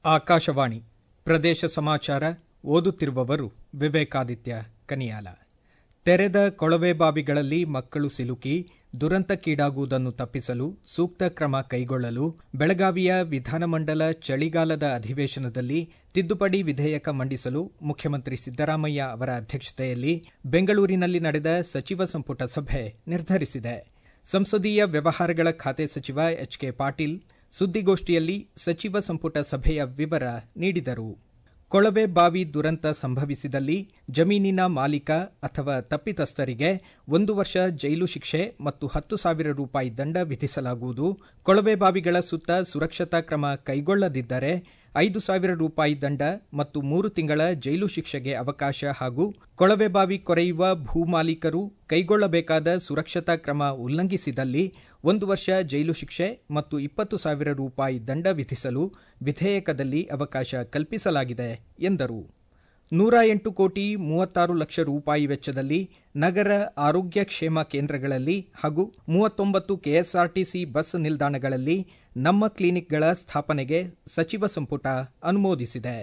ಆಕಾಶವಾಣಿ ಪ್ರದೇಶ ಸಮಾಚಾರ ಓದುತ್ತಿರುವವರು ವಿವೇಕಾದಿತ್ಯ ಕನಿಯಾಲ ತೆರೆದ ಕೊಳವೆ ಬಾವಿಗಳಲ್ಲಿ ಮಕ್ಕಳು ಸಿಲುಕಿ ದುರಂತಕ್ಕೀಡಾಗುವುದನ್ನು ತಪ್ಪಿಸಲು ಸೂಕ್ತ ಕ್ರಮ ಕೈಗೊಳ್ಳಲು ಬೆಳಗಾವಿಯ ವಿಧಾನಮಂಡಲ ಚಳಿಗಾಲದ ಅಧಿವೇಶನದಲ್ಲಿ ತಿದ್ದುಪಡಿ ವಿಧೇಯಕ ಮಂಡಿಸಲು ಮುಖ್ಯಮಂತ್ರಿ ಸಿದ್ದರಾಮಯ್ಯ ಅವರ ಅಧ್ಯಕ್ಷತೆಯಲ್ಲಿ ಬೆಂಗಳೂರಿನಲ್ಲಿ ನಡೆದ ಸಚಿವ ಸಂಪುಟ ಸಭೆ ನಿರ್ಧರಿಸಿದೆ ಸಂಸದೀಯ ವ್ಯವಹಾರಗಳ ಖಾತೆ ಸಚಿವ ಎಚ್ ಕೆ ಪಾಟೀಲ್ ಸುದ್ದಿಗೋಷ್ಠಿಯಲ್ಲಿ ಸಚಿವ ಸಂಪುಟ ಸಭೆಯ ವಿವರ ನೀಡಿದರು ಕೊಳವೆ ಬಾವಿ ದುರಂತ ಸಂಭವಿಸಿದಲ್ಲಿ ಜಮೀನಿನ ಮಾಲೀಕ ಅಥವಾ ತಪ್ಪಿತಸ್ಥರಿಗೆ ಒಂದು ವರ್ಷ ಜೈಲು ಶಿಕ್ಷೆ ಮತ್ತು ಹತ್ತು ಸಾವಿರ ರೂಪಾಯಿ ದಂಡ ವಿಧಿಸಲಾಗುವುದು ಕೊಳವೆ ಬಾವಿಗಳ ಸುತ್ತ ಸುರಕ್ಷತಾ ಕ್ರಮ ಕೈಗೊಳ್ಳದಿದ್ದರೆ ಐದು ಸಾವಿರ ರೂಪಾಯಿ ದಂಡ ಮತ್ತು ಮೂರು ತಿಂಗಳ ಜೈಲು ಶಿಕ್ಷೆಗೆ ಅವಕಾಶ ಹಾಗೂ ಕೊಳವೆ ಬಾವಿ ಕೊರೆಯುವ ಭೂಮಾಲೀಕರು ಕೈಗೊಳ್ಳಬೇಕಾದ ಸುರಕ್ಷತಾ ಕ್ರಮ ಉಲ್ಲಂಘಿಸಿದಲ್ಲಿ ಒಂದು ವರ್ಷ ಜೈಲು ಶಿಕ್ಷೆ ಮತ್ತು ಇಪ್ಪತ್ತು ಸಾವಿರ ರೂಪಾಯಿ ದಂಡ ವಿಧಿಸಲು ವಿಧೇಯಕದಲ್ಲಿ ಅವಕಾಶ ಕಲ್ಪಿಸಲಾಗಿದೆ ಎಂದರು ನೂರ ಎಂಟು ಕೋಟಿ ಮೂವತ್ತಾರು ಲಕ್ಷ ರೂಪಾಯಿ ವೆಚ್ಚದಲ್ಲಿ ನಗರ ಆರೋಗ್ಯ ಕ್ಷೇಮ ಕೇಂದ್ರಗಳಲ್ಲಿ ಹಾಗೂ ಮೂವತ್ತೊಂಬತ್ತು ಕೆಎಸ್ಆರ್ಟಿಸಿ ಬಸ್ ನಿಲ್ದಾಣಗಳಲ್ಲಿ ನಮ್ಮ ಕ್ಲಿನಿಕ್ಗಳ ಸ್ಥಾಪನೆಗೆ ಸಚಿವ ಸಂಪುಟ ಅನುಮೋದಿಸಿದೆ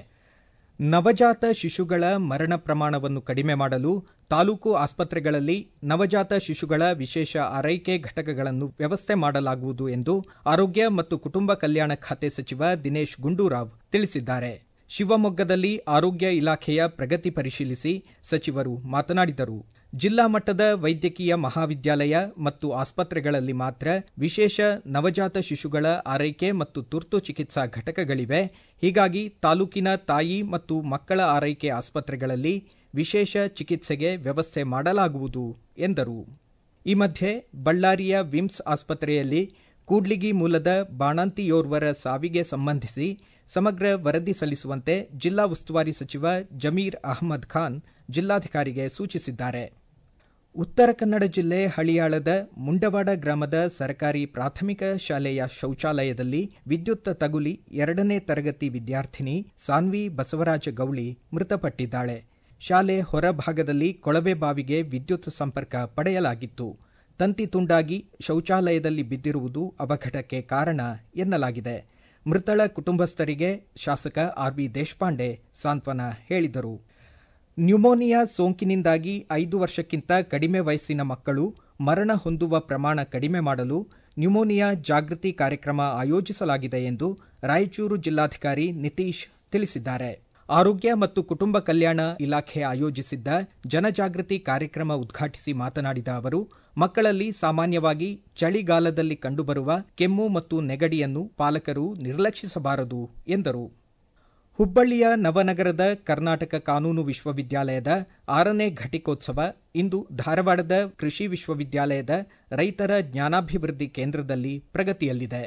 ನವಜಾತ ಶಿಶುಗಳ ಮರಣ ಪ್ರಮಾಣವನ್ನು ಕಡಿಮೆ ಮಾಡಲು ತಾಲೂಕು ಆಸ್ಪತ್ರೆಗಳಲ್ಲಿ ನವಜಾತ ಶಿಶುಗಳ ವಿಶೇಷ ಆರೈಕೆ ಘಟಕಗಳನ್ನು ವ್ಯವಸ್ಥೆ ಮಾಡಲಾಗುವುದು ಎಂದು ಆರೋಗ್ಯ ಮತ್ತು ಕುಟುಂಬ ಕಲ್ಯಾಣ ಖಾತೆ ಸಚಿವ ದಿನೇಶ್ ಗುಂಡೂರಾವ್ ತಿಳಿಸಿದ್ದಾರೆ ಶಿವಮೊಗ್ಗದಲ್ಲಿ ಆರೋಗ್ಯ ಇಲಾಖೆಯ ಪ್ರಗತಿ ಪರಿಶೀಲಿಸಿ ಸಚಿವರು ಮಾತನಾಡಿದರು ಜಿಲ್ಲಾ ಮಟ್ಟದ ವೈದ್ಯಕೀಯ ಮಹಾವಿದ್ಯಾಲಯ ಮತ್ತು ಆಸ್ಪತ್ರೆಗಳಲ್ಲಿ ಮಾತ್ರ ವಿಶೇಷ ನವಜಾತ ಶಿಶುಗಳ ಆರೈಕೆ ಮತ್ತು ತುರ್ತು ಚಿಕಿತ್ಸಾ ಘಟಕಗಳಿವೆ ಹೀಗಾಗಿ ತಾಲೂಕಿನ ತಾಯಿ ಮತ್ತು ಮಕ್ಕಳ ಆರೈಕೆ ಆಸ್ಪತ್ರೆಗಳಲ್ಲಿ ವಿಶೇಷ ಚಿಕಿತ್ಸೆಗೆ ವ್ಯವಸ್ಥೆ ಮಾಡಲಾಗುವುದು ಎಂದರು ಈ ಮಧ್ಯೆ ಬಳ್ಳಾರಿಯ ವಿಮ್ಸ್ ಆಸ್ಪತ್ರೆಯಲ್ಲಿ ಕೂಡ್ಲಿಗಿ ಮೂಲದ ಬಾಣಂತಿಯೋರ್ವರ ಸಾವಿಗೆ ಸಂಬಂಧಿಸಿ ಸಮಗ್ರ ವರದಿ ಸಲ್ಲಿಸುವಂತೆ ಜಿಲ್ಲಾ ಉಸ್ತುವಾರಿ ಸಚಿವ ಜಮೀರ್ ಅಹ್ಮದ್ ಖಾನ್ ಜಿಲ್ಲಾಧಿಕಾರಿಗೆ ಸೂಚಿಸಿದ್ದಾರೆ ಉತ್ತರ ಕನ್ನಡ ಜಿಲ್ಲೆ ಹಳಿಯಾಳದ ಮುಂಡವಾಡ ಗ್ರಾಮದ ಸರ್ಕಾರಿ ಪ್ರಾಥಮಿಕ ಶಾಲೆಯ ಶೌಚಾಲಯದಲ್ಲಿ ವಿದ್ಯುತ್ ತಗುಲಿ ಎರಡನೇ ತರಗತಿ ವಿದ್ಯಾರ್ಥಿನಿ ಸಾನ್ವಿ ಬಸವರಾಜ ಗೌಳಿ ಮೃತಪಟ್ಟಿದ್ದಾಳೆ ಶಾಲೆ ಹೊರಭಾಗದಲ್ಲಿ ಕೊಳವೆ ಬಾವಿಗೆ ವಿದ್ಯುತ್ ಸಂಪರ್ಕ ಪಡೆಯಲಾಗಿತ್ತು ತಂತಿ ತುಂಡಾಗಿ ಶೌಚಾಲಯದಲ್ಲಿ ಬಿದ್ದಿರುವುದು ಅವಘಡಕ್ಕೆ ಕಾರಣ ಎನ್ನಲಾಗಿದೆ ಮೃತಳ ಕುಟುಂಬಸ್ಥರಿಗೆ ಶಾಸಕ ಆರ್ವಿ ದೇಶಪಾಂಡೆ ಸಾಂತ್ವನ ಹೇಳಿದರು ನ್ಯೂಮೋನಿಯಾ ಸೋಂಕಿನಿಂದಾಗಿ ಐದು ವರ್ಷಕ್ಕಿಂತ ಕಡಿಮೆ ವಯಸ್ಸಿನ ಮಕ್ಕಳು ಮರಣ ಹೊಂದುವ ಪ್ರಮಾಣ ಕಡಿಮೆ ಮಾಡಲು ನ್ಯೂಮೋನಿಯಾ ಜಾಗೃತಿ ಕಾರ್ಯಕ್ರಮ ಆಯೋಜಿಸಲಾಗಿದೆ ಎಂದು ರಾಯಚೂರು ಜಿಲ್ಲಾಧಿಕಾರಿ ನಿತೀಶ್ ತಿಳಿಸಿದ್ದಾರೆ ಆರೋಗ್ಯ ಮತ್ತು ಕುಟುಂಬ ಕಲ್ಯಾಣ ಇಲಾಖೆ ಆಯೋಜಿಸಿದ್ದ ಜನಜಾಗೃತಿ ಕಾರ್ಯಕ್ರಮ ಉದ್ಘಾಟಿಸಿ ಮಾತನಾಡಿದ ಅವರು ಮಕ್ಕಳಲ್ಲಿ ಸಾಮಾನ್ಯವಾಗಿ ಚಳಿಗಾಲದಲ್ಲಿ ಕಂಡುಬರುವ ಕೆಮ್ಮು ಮತ್ತು ನೆಗಡಿಯನ್ನು ಪಾಲಕರು ನಿರ್ಲಕ್ಷಿಸಬಾರದು ಎಂದರು ಹುಬ್ಬಳ್ಳಿಯ ನವನಗರದ ಕರ್ನಾಟಕ ಕಾನೂನು ವಿಶ್ವವಿದ್ಯಾಲಯದ ಆರನೇ ಘಟಿಕೋತ್ಸವ ಇಂದು ಧಾರವಾಡದ ಕೃಷಿ ವಿಶ್ವವಿದ್ಯಾಲಯದ ರೈತರ ಜ್ಞಾನಾಭಿವೃದ್ಧಿ ಕೇಂದ್ರದಲ್ಲಿ ಪ್ರಗತಿಯಲ್ಲಿದೆ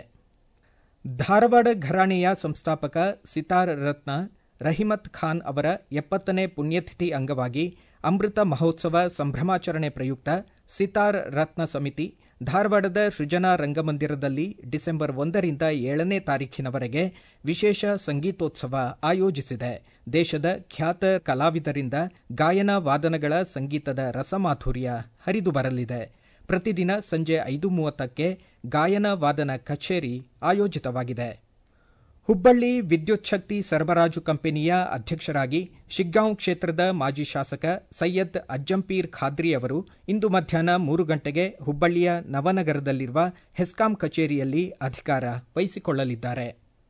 ಧಾರವಾಡ ಘರಾಣೆಯ ಸಂಸ್ಥಾಪಕ ಸಿತಾರ್ ರತ್ನ ರಹಿಮತ್ ಖಾನ್ ಅವರ ಎಪ್ಪತ್ತನೇ ಪುಣ್ಯತಿಥಿ ಅಂಗವಾಗಿ ಅಮೃತ ಮಹೋತ್ಸವ ಸಂಭ್ರಮಾಚರಣೆ ಪ್ರಯುಕ್ತ ಸಿತಾರ್ ರತ್ನ ಸಮಿತಿ ಧಾರವಾಡದ ಸೃಜನಾ ರಂಗಮಂದಿರದಲ್ಲಿ ಡಿಸೆಂಬರ್ ಒಂದರಿಂದ ಏಳನೇ ತಾರೀಖಿನವರೆಗೆ ವಿಶೇಷ ಸಂಗೀತೋತ್ಸವ ಆಯೋಜಿಸಿದೆ ದೇಶದ ಖ್ಯಾತ ಕಲಾವಿದರಿಂದ ಗಾಯನ ವಾದನಗಳ ಸಂಗೀತದ ರಸಮಾಧುರ್ಯ ಹರಿದು ಬರಲಿದೆ ಪ್ರತಿದಿನ ಸಂಜೆ ಐದು ಮೂವತ್ತಕ್ಕೆ ಗಾಯನ ವಾದನ ಕಚೇರಿ ಆಯೋಜಿತವಾಗಿದೆ ಹುಬ್ಬಳ್ಳಿ ವಿದ್ಯುತ್ ಶಕ್ತಿ ಸರಬರಾಜು ಕಂಪನಿಯ ಅಧ್ಯಕ್ಷರಾಗಿ ಶಿಗ್ಗಾಂವ್ ಕ್ಷೇತ್ರದ ಮಾಜಿ ಶಾಸಕ ಸೈಯದ್ ಅಜ್ಜಂಪೀರ್ ಖಾದ್ರಿ ಅವರು ಇಂದು ಮಧ್ಯಾಹ್ನ ಮೂರು ಗಂಟೆಗೆ ಹುಬ್ಬಳ್ಳಿಯ ನವನಗರದಲ್ಲಿರುವ ಹೆಸ್ಕಾಂ ಕಚೇರಿಯಲ್ಲಿ ಅಧಿಕಾರ ವಹಿಸಿಕೊಳ್ಳಲಿದ್ದಾರೆ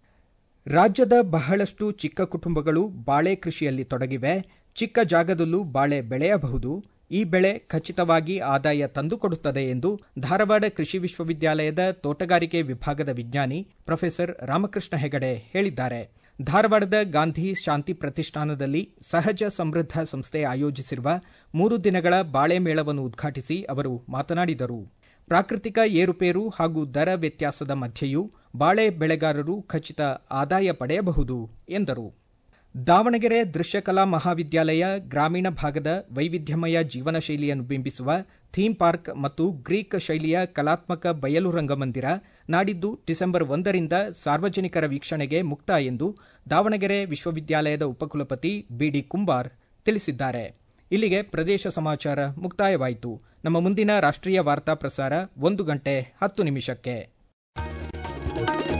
ರಾಜ್ಯದ ಬಹಳಷ್ಟು ಚಿಕ್ಕ ಕುಟುಂಬಗಳು ಬಾಳೆ ಕೃಷಿಯಲ್ಲಿ ತೊಡಗಿವೆ ಚಿಕ್ಕ ಜಾಗದಲ್ಲೂ ಬಾಳೆ ಬೆಳೆಯಬಹುದು ಈ ಬೆಳೆ ಖಚಿತವಾಗಿ ಆದಾಯ ತಂದುಕೊಡುತ್ತದೆ ಎಂದು ಧಾರವಾಡ ಕೃಷಿ ವಿಶ್ವವಿದ್ಯಾಲಯದ ತೋಟಗಾರಿಕೆ ವಿಭಾಗದ ವಿಜ್ಞಾನಿ ಪ್ರೊಫೆಸರ್ ರಾಮಕೃಷ್ಣ ಹೆಗಡೆ ಹೇಳಿದ್ದಾರೆ ಧಾರವಾಡದ ಗಾಂಧಿ ಶಾಂತಿ ಪ್ರತಿಷ್ಠಾನದಲ್ಲಿ ಸಹಜ ಸಮೃದ್ಧ ಸಂಸ್ಥೆ ಆಯೋಜಿಸಿರುವ ಮೂರು ದಿನಗಳ ಬಾಳೆ ಮೇಳವನ್ನು ಉದ್ಘಾಟಿಸಿ ಅವರು ಮಾತನಾಡಿದರು ಪ್ರಾಕೃತಿಕ ಏರುಪೇರು ಹಾಗೂ ದರ ವ್ಯತ್ಯಾಸದ ಮಧ್ಯೆಯೂ ಬಾಳೆ ಬೆಳೆಗಾರರು ಖಚಿತ ಆದಾಯ ಪಡೆಯಬಹುದು ಎಂದರು ದಾವಣಗೆರೆ ದೃಶ್ಯಕಲಾ ಮಹಾವಿದ್ಯಾಲಯ ಗ್ರಾಮೀಣ ಭಾಗದ ವೈವಿಧ್ಯಮಯ ಜೀವನ ಶೈಲಿಯನ್ನು ಬಿಂಬಿಸುವ ಥೀಮ್ ಪಾರ್ಕ್ ಮತ್ತು ಗ್ರೀಕ್ ಶೈಲಿಯ ಕಲಾತ್ಮಕ ಬಯಲು ರಂಗಮಂದಿರ ನಾಡಿದ್ದು ಡಿಸೆಂಬರ್ ಒಂದರಿಂದ ಸಾರ್ವಜನಿಕರ ವೀಕ್ಷಣೆಗೆ ಮುಕ್ತ ಎಂದು ದಾವಣಗೆರೆ ವಿಶ್ವವಿದ್ಯಾಲಯದ ಉಪಕುಲಪತಿ ಬಿಡಿ ಕುಂಬಾರ್ ತಿಳಿಸಿದ್ದಾರೆ ಇಲ್ಲಿಗೆ ಪ್ರದೇಶ ಸಮಾಚಾರ ಮುಕ್ತಾಯವಾಯಿತು ನಮ್ಮ ಮುಂದಿನ ರಾಷ್ಟ್ರೀಯ ವಾರ್ತಾ ಪ್ರಸಾರ ಒಂದು ಗಂಟೆ ಹತ್ತು ನಿಮಿಷಕ್ಕೆ